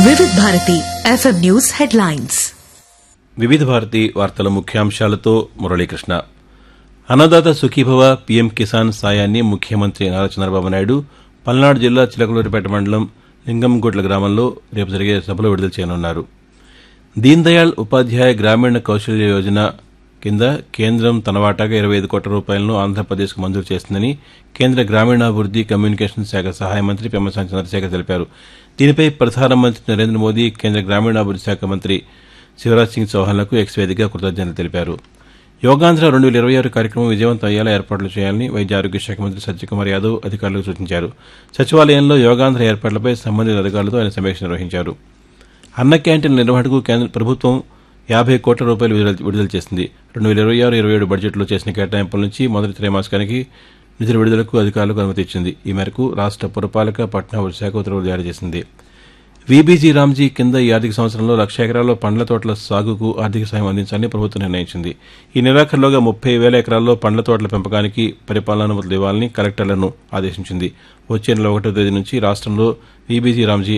వివిధ Bharati FM news headlines Vividh Bharati వార్తల ముఖ్యాంశాలతో మురళీకృష్ణ అన్నదాత సుఖీభవ పీఎం కిసాన్ సాయాన్ని ముఖ్యమంత్రి నారా చంద్రబాబు నాయుడు పల్నాడు జిల్లా చిలకలూరిపేట మండలం లింగంగుట్ల గ్రామంలో రేపు జరిగే సభలో విడుదల చేయనున్నారు దీన్ దయాళ్ ఉపాధ్యాయ గ్రామీణ కౌశల్య యోజన కింద కేంద్రం తన వాటాగా ఇరవై ఐదు కోట్ల రూపాయలను ఆంధ్రప్రదేశ్కు మంజూరు చేస్తుందని కేంద్ర గ్రామీణాభివృద్ది కమ్యూనికేషన్ శాఖ సహాయ మంత్రి పెమ్మసాని చంద్రశేఖర్ తెలిపారు దీనిపై ప్రధానమంత్రి నరేంద్ర మోదీ కేంద్ర గ్రామీణాభివృద్ది శాఖ మంత్రి శివరాజ్ సింగ్ చౌహాన్లకు ఎక్స్ వేదికగా కృతజ్ఞతలు తెలిపారు యోగాంధ్ర రెండు వేల ఇరవై ఆరు కార్యక్రమం విజయవంతం అయ్యేలా ఏర్పాట్లు చేయాలని వైద్య ఆరోగ్య శాఖ మంత్రి సత్యకుమార్ యాదవ్ అధికారులకు సూచించారు సచివాలయంలో యోగాంధ్ర ఏర్పాట్లపై సంబంధిత అధికారులతో ఆయన సమీక్ష నిర్వహించారు అన్న క్యాంటీన్ల నిర్వహణకు కేంద్ర ప్రభుత్వం యాభై కోట్ల రూపాయలు విడుదల విడుదల చేసింది రెండు వేల ఇరవై ఆరు ఇరవై ఏడు బడ్జెట్లో చేసిన కేటాయింపుల నుంచి మొదటి త్రైమాసికానికి నిధుల విడుదలకు అధికారులకు అనుమతి ఇచ్చింది ఈ మేరకు రాష్ట్ర పురపాలక పట్టణాభివృద్ధి శాఖ ఉత్తర్వులు జారీ చేసింది వీబీజీ రామ్జీ కింద ఈ ఆర్థిక సంవత్సరంలో లక్ష ఎకరాల్లో పండ్ల తోటల సాగుకు ఆర్థిక సాయం అందించాలని ప్రభుత్వం నిర్ణయించింది ఈ నెలాఖరులోగా ముప్పై వేల ఎకరాల్లో పండ్ల తోటల పెంపకానికి పరిపాలన అనుమతులు ఇవ్వాలని కలెక్టర్లను ఆదేశించింది వచ్చే నెల ఒకటో తేదీ నుంచి రాష్ట్రంలో వీబీజీ రామ్జీ